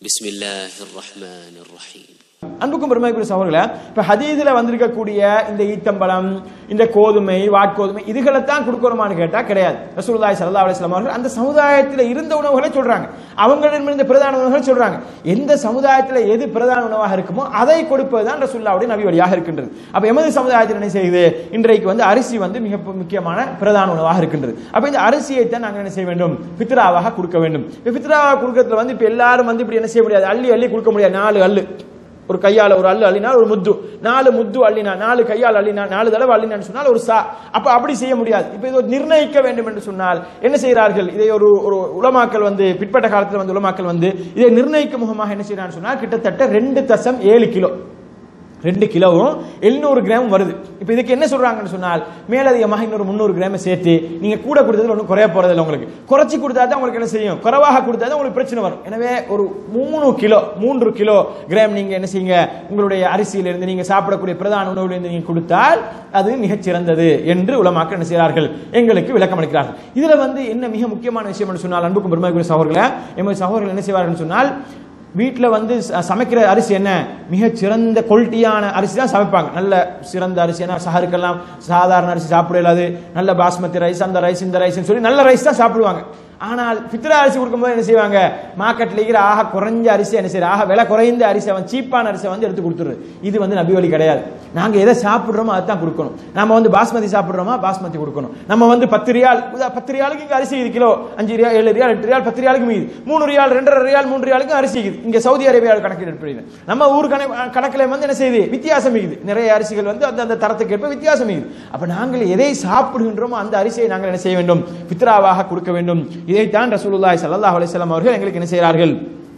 بسم الله الرحمن الرحيم அன்புக்கும் பெருமைக்குரிய சகோதரர்களே இப்ப ஹதீதுல வந்திருக்கக்கூடிய இந்த ஈத்தம்பழம் இந்த கோதுமை வாட்கோதுமை இதுகளைத்தான் கொடுக்கணுமான்னு கேட்டா கிடையாது ரசூலுல்லாஹி ஸல்லல்லாஹு அலைஹி வஸல்லம் அவர்கள் அந்த சமுதாயத்தில் இருந்த உணவுகளை சொல்றாங்க அவங்களிடம் இருந்த பிரதான உணவுகளை சொல்றாங்க எந்த சமுதாயத்தில் எது பிரதான உணவாக இருக்குமோ அதை கொடுப்பது தான் ரசூல்லாவுடைய நபி வழியாக இருக்கின்றது அப்ப எமது சமுதாயத்தில் என்ன செய்யுது இன்றைக்கு வந்து அரிசி வந்து மிக முக்கியமான பிரதான உணவாக இருக்கின்றது அப்ப இந்த அரிசியை தான் நாங்கள் என்ன செய்ய வேண்டும் பித்ராவாக கொடுக்க வேண்டும் இப்ப பித்ராவாக கொடுக்கறதுல வந்து இப்ப எல்லாரும் வந்து இப்படி என்ன செய்ய முடியாது அள்ளி அள்ளி கொடுக்க முடியாது நாலு அள்ளு ஒரு கையால ஒரு அள்ளு அள்ளினா ஒரு முத்து நாலு முத்து அள்ளினா நாலு கையால் அள்ளினா நாலு தடவை அள்ளினான்னு சொன்னால் ஒரு சா அப்ப அப்படி செய்ய முடியாது இப்ப இது ஒரு நிர்ணயிக்க வேண்டும் என்று சொன்னால் என்ன செய்கிறார்கள் இதை ஒரு ஒரு உலமாக்கள் வந்து பிற்பட்ட காலத்தில் வந்து உலமாக்கள் வந்து இதை நிர்ணயிக்கும் முகமாக என்ன செய்யறான்னு சொன்னால் கிட்டத்தட்ட ரெண்டு தசம் ஏழு கிலோ ரெண்டு கிலோவும் எழுநூறு கிராம் வருது இப்போ இதுக்கு என்ன சொல்றாங்கன்னு சொன்னால் மேலதிகமாக இன்னொரு முந்நூறு கிராம் சேர்த்து நீங்க கூட கொடுத்ததுல ஒன்றும் குறைய போறதில்லை உங்களுக்கு குறைச்சி கொடுத்தா தான் உங்களுக்கு என்ன செய்யும் குறைவாக கொடுத்தா தான் உங்களுக்கு பிரச்சனை வரும் எனவே ஒரு மூணு கிலோ மூன்று கிலோ கிராம் நீங்க என்ன செய்யுங்க உங்களுடைய அரிசியிலிருந்து நீங்க சாப்பிடக்கூடிய பிரதான உணவுலேருந்து நீங்க கொடுத்தால் அது மிகச் சிறந்தது என்று உலமாக்கள் என்ன செய்கிறார்கள் எங்களுக்கு விளக்கம் அளிக்கிறார்கள் இதுல வந்து என்ன மிக முக்கியமான விஷயம் என்று சொன்னால் அன்புக்கும் பெருமைக்குரிய சகோதரர்களே எமது சகோதரர்கள் என்ன செய்வார்கள் சொன்னால் வீட்டில் வந்து ச- சமைக்கிற அரிசி என்ன மிகச் சிறந்த குவாலிட்டியான அரிசி தான் சமைப்பாங்க நல்ல சிறந்த அரிசி ஏன்னா சஹருக்கெல்லாம் சாதாரண அரிசி சாப்பிட இயலாது நல்ல பாஸ்மதி ரைஸ் அந்த ரைஸ் இந்த ரைஸ்னு சொல்லி நல்ல ரைஸ் தான் சாப்பிடுவாங்க ஆனால் பித்ரா அரிசி கொடுக்கும்போது என்ன செய்வாங்க மார்க்கெட்ல இருக்கிற ஆக குறைஞ்ச அரிசி என்ன செய்யற ஆக விலை குறைந்த அரிசி அவன் சீப்பான அரிசி வந்து எடுத்து கொடுத்துருது இது வந்து நபி வழி கிடையாது நாங்க எதை சாப்பிடுறோமோ அதை தான் கொடுக்கணும் நம்ம வந்து பாஸ்மதி சாப்பிடுறோமா பாஸ்மதி கொடுக்கணும் நம்ம வந்து பத்து ரியால் உதா- பத்து ரியாலுக்கு இங்க அரிசி இது கிலோ அஞ்சு ரியால் ஏழு ரியால் எட்டு ரியால் பத்து ரியாலுக்கு மீது மூணு ரியால் ரெண்டரை ரியால் மூன்று ரியாலுக்கு அரிசி இருக்குது இங்க சவுதி அரேபியாவில் கணக்கில் எடுப்பீங்க நம்ம ஊர் கணக்கு கணக்கில் வந்து என்ன செய்யுது வித்தியாசம் இருக்குது நிறைய அரிசிகள் வந்து அந்த அந்த தரத்துக்கு ஏற்ப வித்தியாசம் இருக்குது அப்ப நாங்கள் எதை சாப்பிடுகின்றோமோ அந்த அரிசியை நாங்கள் என்ன செய்ய வேண்டும் பித்ராவாக கொடுக்க வேண்டும் இதைத்தான் ரசூலுல்லாஹி ஸல்லல்லாஹு அலைஹி வஸல்லம் அவர்கள் எங்களுக்கு என்ன செய்கிறார்கள்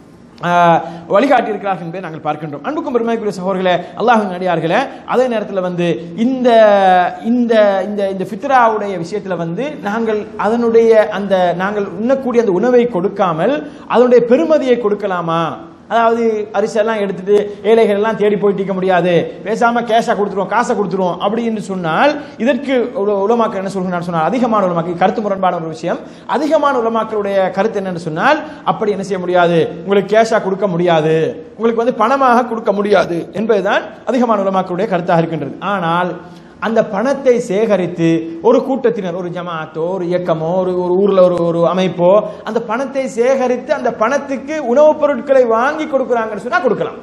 ஆஹ், வழிகாட்டி இருக்கிறார்கள் என்பதை நாங்கள் பார்க்கின்றோம் அன்புக்கும் பெருமைக்குரிய சகோதரர்களே அல்லாஹின் அடியார்களே அதே நேரத்தில் வந்து இந்த இந்த இந்த இந்த ஃபித்ராவுடைய விஷயத்தில் வந்து நாங்கள் அதனுடைய அந்த நாங்கள் உண்ணக்கூடிய அந்த உணவை கொடுக்காமல் அதனுடைய பெருமதியை கொடுக்கலாமா அதாவது அரிசியெல்லாம் எடுத்துட்டு ஏழைகள் எல்லாம் தேடி போயிட்டு இருக்க முடியாது பேசாம கேஷா கொடுத்துருவோம் காசை கொடுத்துருவோம் அப்படின்னு சொன்னால் இதற்கு உல- உலமாக்கள் என்ன சொல்கிறான்னு சொன்னால் அதிகமான உலமாக்கள் கருத்து முரண்பான ஒரு விஷயம் அதிகமான உலமாக்களுடைய கருத்து என்னன்னு சொன்னால் அப்படி என்ன செய்ய முடியாது உங்களுக்கு கேஷா கொடுக்க முடியாது உங்களுக்கு வந்து பணமாக கொடுக்க முடியாது என்பதுதான் அதிகமான உலமாக்களுடைய கருத்தாக இருக்கின்றது ஆனால் அந்த பணத்தை சேகரித்து ஒரு கூட்டத்தினர் ஒரு ஜமாத்தோ ஒரு இயக்கமோ ஒரு ஒரு ஊர்ல ஒரு ஒரு அமைப்போ அந்த பணத்தை சேகரித்து அந்த பணத்துக்கு உணவுப் பொருட்களை வாங்கி கொடுக்குறாங்கன்னு சொன்னா கொடுக்கலாம்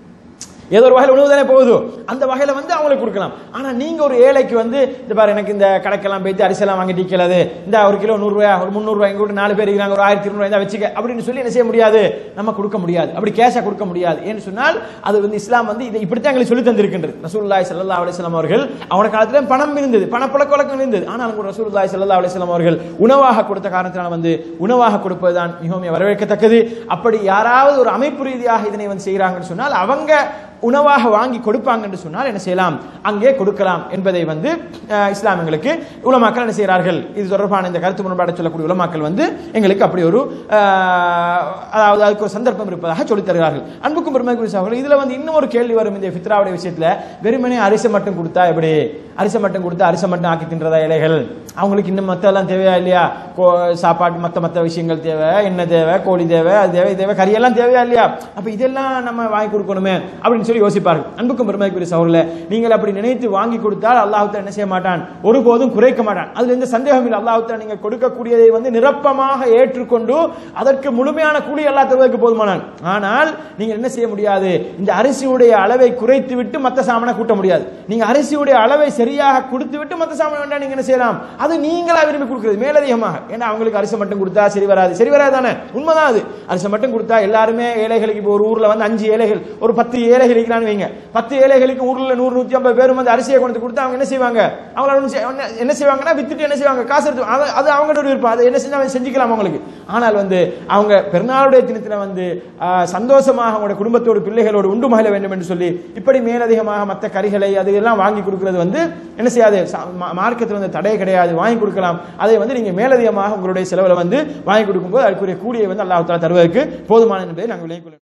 ஏதோ ஒரு வகையில் உணவு தானே போகுது அந்த வகையில வந்து அவங்களுக்கு கொடுக்கலாம் ஆனா நீங்க ஒரு ஏழைக்கு வந்து இந்த பாரு எனக்கு இந்த கடைக்கெல்லாம் போயிட்டு அரிசியெல்லாம் வாங்கிட்டு இருக்கலாது இந்த ஒரு கிலோ நூறு ரூபாய் ஒரு முந்நூறு ரூபாய் எங்க வீட்டு நாலு பேர் இருக்கிறாங்க ஒரு ஆயிரத்தி இருநூறு ரூபாய் வச்சுக்க அப்படின்னு சொல்லி என்ன செய்ய முடியாது நம்ம கொடுக்க முடியாது அப்படி கேஷா கொடுக்க முடியாது ஏன்னு சொன்னால் அது வந்து இஸ்லாம் வந்து இதை இப்படித்தான் எங்களுக்கு சொல்லி தந்திருக்கின்றது ரசூலுல்லாஹி ஸல்லல்லாஹு அலைஹி வஸல்லம் அவர்கள் அவன காலத்துல பணம் இருந்தது பணப்பழக்க வழக்கம் இருந்தது ஆனால் கூட ரசூலுல்லாஹி ஸல்லல்லாஹு அலைஹி வஸல்லம் அவர்கள் உணவாக கொடுத்த காரணத்தினால வந்து உணவாக கொடுப்பதுதான் மிகவும் வரவேற்கத்தக்கது அப்படி யாராவது ஒரு அமைப்பு ரீதியாக இதனை வந்து செய்கிறாங்கன்னு சொன்னால் அவங்க உணவாக வாங்கி கொடுப்பாங்க என்று சொன்னால் என்ன செய்யலாம் அங்கே கொடுக்கலாம் என்பதை வந்து அஹ், இஸ்லாம் எங்களுக்கு உலமாக்கள் என்ன செய்கிறார்கள் இது தொடர்பான இந்த கருத்து முரண்பாடு சொல்லக்கூடிய உலமாக்கள் வந்து எங்களுக்கு அப்படி ஒரு அஹ், அதாவது அதுக்கு ஒரு சந்தர்ப்பம் இருப்பதாக சொல்லித் தருகிறார்கள் அன்புக்கும் பெருமைக்குரிய சகோதரர்கள் இதுல வந்து இன்னும் ஒரு கேள்வி வரும் இந்த ஃபித்ராவுடைய விஷயத்துல வெறுமனே அரிசி மட்டும் கொடுத்தா எப்படி அரிசி மட்டும் கொடுத்தா அரிசி மட்டும் ஆக்கி தின்றதா இலைகள் அவங்களுக்கு இன்னும் மத்த எல்லாம் தேவையா இல்லையா கோ- சாப்பாடு மத்த மத்த விஷயங்கள் தேவை என்ன தேவை கோழி தேவை அது தேவை இது தேவை கறியெல்லாம் தேவையா இல்லையா அப்ப இதெல்லாம் நம்ம வாங்கி கொடுக்கணுமே அப்படின்னு சொல்லி யோசிப்பார்கள் அன்புக்கும் பெருமைக்குரிய சகோதரர்களே நீங்கள் அப்படி நினைத்து வாங்கி கொடுத்தால் அல்லாஹ் என்ன செய்ய மாட்டான் ஒருபோதும் குறைக்க மாட்டான் அதுல எந்த சந்தேகம் இல்லை அல்லாஹ் நீங்க கொடுக்கக்கூடியதை வந்து நிரப்பமாக ஏற்றுக்கொண்டு அதற்கு முழுமையான கூலி அல்லா தருவதற்கு போதுமானான் ஆனால் நீங்க என்ன செய்ய முடியாது இந்த அரிசியுடைய அளவை குறைத்து விட்டு மத்த சாமானை கூட்ட முடியாது நீங்க அரிசியுடைய அளவை சரியாக கொடுத்து விட்டு மத்த சாமான் வேண்டாம் நீங்க என்ன செய்யலாம் அது நீங்களா விரும்பி கொடுக்கிறது மேலதிகமாக ஏன்னா அவங்களுக்கு அரிசி மட்டும் கொடுத்தா சரி வராது சரி வராது தானே உண்மைதான் அது அரிசி மட்டும் கொடுத்தா எல்லாருமே ஏழைகளுக்கு இப்போ ஒரு ஊர்ல வந்து அஞ்சு ஏழைகள் ஒரு பத்து ஏழைகள் இருக்கிறான்னு வைங்க பத்து ஏழைகளுக்கு ஊர்ல நூறு நூத்தி ஐம்பது பேரும் வந்து அரிசியை கொண்டு வந்து கொடுத்தா அவங்க என்ன செய்வாங்க அவங்கள ஒண்ணும் செய்- என்ன- என்ன செய்வாங்கன்னா வித்துட்டு என்ன செய்வாங்க காசு எடுத்து அது அது அவங்களோட விருப்பம் அதை என்ன செஞ்சா செஞ்சுக்கலாம் அவங்களுக்கு ஆனால் வந்து அவங்க பெருநாளுடைய தினத்துல வந்து ஆஹ், சந்தோஷமாக அவங்களோட குடும்பத்தோடு பிள்ளைகளோடு உண்டு மகிழ வேண்டும் என்று சொல்லி இப்படி மேலதிகமாக மற்ற கறிகளை அது எல்லாம் வாங்கி கொடுக்கிறது வந்து என்ன செய்யாது ச- மா- மார்க்கத்தில் வந்து தடை கிடையாது வாங்கி கொடுக்கலாம் அதை வந்து நீங்க மேலதிகமாக உங்களுடைய செலவுல வந்து வாங்கி கொடுக்கும்போது அதுக்குரிய கூலியை வந்து அல்லாஹ் தஆலா தருவதற்கு போதுமான என்பதை நாங்கள் விளங்கிக் கொள்ள